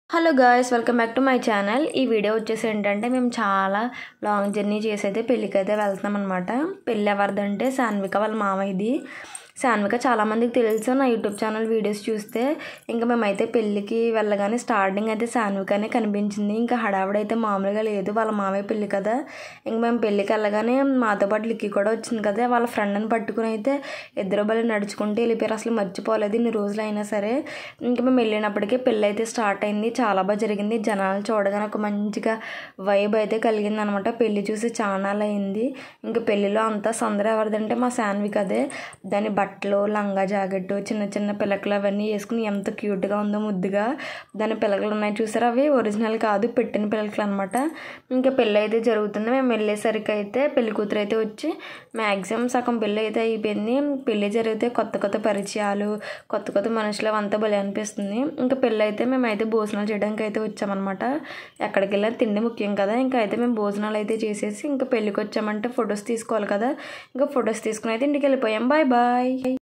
hello guys welcome back to my channel ఈ video వచ్చేసి ఏంటంటే మేము చాలా లాంగ్ జర్నీ చేసి అయితే పెళ్ళికి అయితే వెళ్తున్నాం అనమాట పెళ్ళి ఎవరిదంటే సాన్విక వాళ్ళ మామయ్యది సాన్విక చాలామందికి తెలుసు నా యూట్యూబ్ ఛానల్ వీడియోస్ చూస్తే ఇంకా మేమైతే పెళ్ళికి వెళ్ళగానే స్టార్టింగ్ అయితే సాన్వికనే కనిపించింది ఇంకా హడావిడైతే మామూలుగా లేదు వాళ్ళ మామయ్య పెళ్ళి కదా ఇంక మేము పెళ్ళికి వెళ్ళగానే మాతో పాటు లిక్కి కూడా వచ్చింది కదా వాళ్ళ ఫ్రెండ్ని పట్టుకుని అయితే ఇద్దరు బలి నడుచుకుంటూ వెళ్ళిపోయారు అసలు మర్చిపోలేదు ఇన్ని రోజులు అయినా సరే ఇంక మేము వెళ్ళినప్పటికీ పెళ్ళి అయితే స్టార్ట్ అయింది చాలా బాగా జరిగింది జనాలు చూడగానే ఒక మంచిగా వైబ్ అయితే కలిగింది అనమాట పెళ్లి చూసి చాలా అయింది ఇంకా పెళ్లిలో అంతా సందడి ఎవరిదంటే మా శాన్విక్ అదే దాని బట్టలు లంగా జాకెట్ చిన్న చిన్న పిలకలు అవన్నీ వేసుకుని ఎంత క్యూట్గా ఉందో ముద్దుగా దాని పిలకలు ఉన్నాయి చూసారా అవి ఒరిజినల్ కాదు పెట్టిన పిలకలు అనమాట ఇంకా పెళ్ళి అయితే జరుగుతుంది మేము వెళ్ళేసరికి అయితే పెళ్లి కూతురు అయితే వచ్చి మ్యాక్సిమం సగం పెళ్ళి అయితే అయిపోయింది పెళ్ళి జరిగితే కొత్త కొత్త పరిచయాలు కొత్త కొత్త మనుషులు అంతా భలే అనిపిస్తుంది ఇంకా పెళ్ళి అయితే మేమైతే భోజనాలు చేయడానికి అయితే వచ్చామన్నమాట ఎక్కడికి వెళ్ళినా తిండి ముఖ్యం కదా ఇంకా అయితే మేము భోజనాలు అయితే చేసేసి ఇంకా పెళ్ళికి వచ్చామంటే ఫొటోస్ తీసుకోవాలి కదా ఇంకా ఫొటోస్ తీసుకుని అయితే ఇంటికి వెళ్ళిపోయాం బాయ్ బాయ్